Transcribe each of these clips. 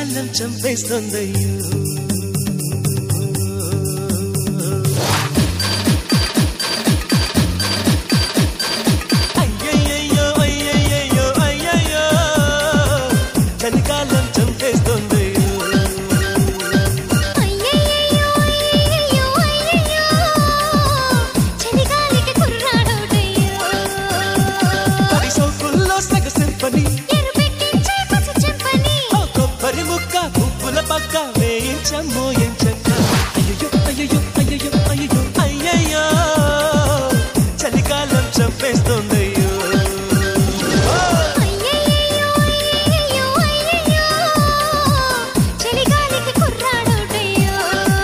చలికాలం చంపేస్తుందయ్యో అయ్యయ్యయ్యో, అయ్యయ్యయ్యో, అయ్యయ్యో, చలికాలం చంపేస్తుందయ్యో అయ్యయ్యయ్యో అయ్యయ్యో అయ్యయ్యో చలిగాలికి కుర్రాడోడయ్యో పది సోకుల్లో సగ సింపని ఎరుపెక్కించే పసి చెంపని ఓ కొబ్బరి ముక్క పువ్వుల పక్క వేయించమ్మో ఎంచక్క అయ్యయ్యో అయ్యయ్యో అయ్యయ్యో అయ్యయ్యో అయ్యయ్యో చలికాలం చంపేస్తుందయ్యో అయ్యయ్యయ్యో అయ్యయ్యో అయ్యయ్యో చలిగాలికి కుర్రాడోడయ్యో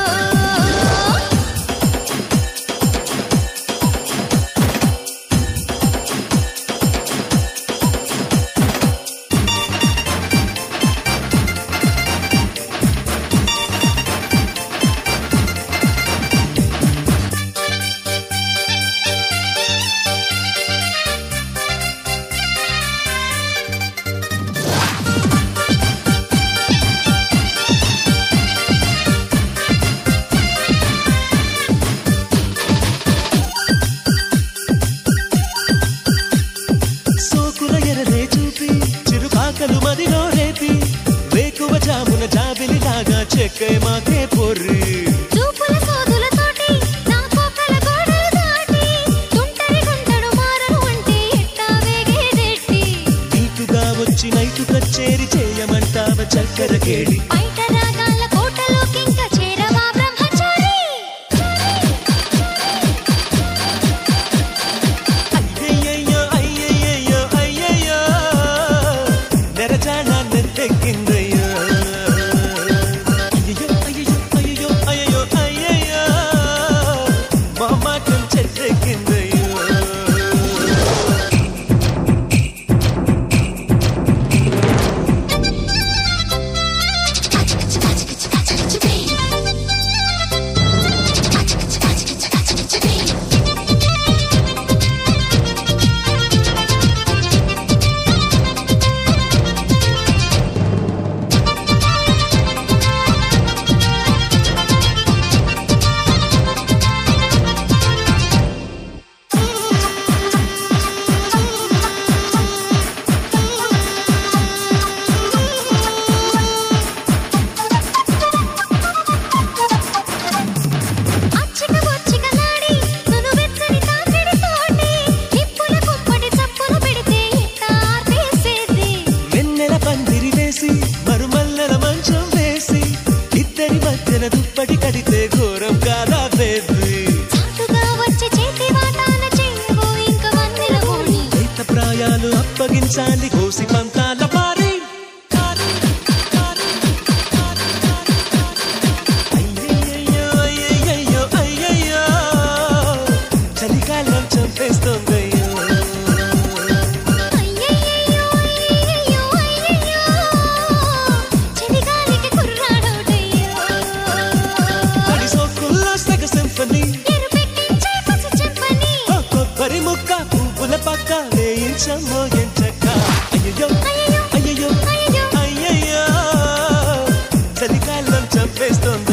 సోకుల ఎరలే చూపి చిరుకాకలు మదిలో రేపి వేకువ జామున జాబిలిలాగా చెక్కే మాకే పొర్రి చూపుల సోదులతోటి నా కోకల గోడలు దాటి తుంటరి గుంటడు మారను అంటే ఎట్టా వేగేదెట్టి నీటుగా వచ్చి నైటు కచ్చేరి చేయమంటావ చక్కెర కేడి బయట రాగాల కోటలోకింక చేరవా బ్రహ్మచారి అయ్యయ్యయ్యో అయ్యయ్యయ్యో అయ్యయ్యో నెరజాడ నెత్తెక్కిందయ్యో అయ్యయ్యో అయ్యయ్యో అయ్యయ్యో అయ్యయ్యో అయ్యయ్యో మొహమాటం చెట్టెక్కిందయ్యో అచ్చిక బొచ్చిక నాడి నును వెచ్చని తాకిడితోటి నిప్పుల కుంపటి చప్పులు పెడితే ఎట్టా ఆర్పేసేది వెన్నెల పందిరి వేసి మరుమల్లెల మంచం వేసి ఇద్దరి మధ్యన దుప్పటి కడితే ఘోరం కాదా బేబీ చాటుగా వచ్చి చేతి వాటాన చెయ్యవు ఇంక వన్నెల ఓణి లేత ప్రాయాలు అప్పగించాలి కోసి పంతాల పారి అయ్యయ్యయ్యో, అయ్యయ్యయ్యో, అయ్యయ్యో, చలికాలం చంపేస్తోందయ్యో అయ్యయ్యయ్యో అయ్యయ్యో అయ్యయ్యో చలిగాలికి కుర్రాడోడయ్యో పడి సోకుల్లో సగ సింఫనీ ఎరుపెక్కించే పసి చెంపని ఓ కొబ్బరి ముక్క పువ్వుల పక్క వేయించమ్మో ఎంచక్క అయ్యయ్యో అయ్యయ్యో అయ్యయ్యో అయ్యయ్యో అయ్యయ్యో చలికాలం చంపేస్తోంది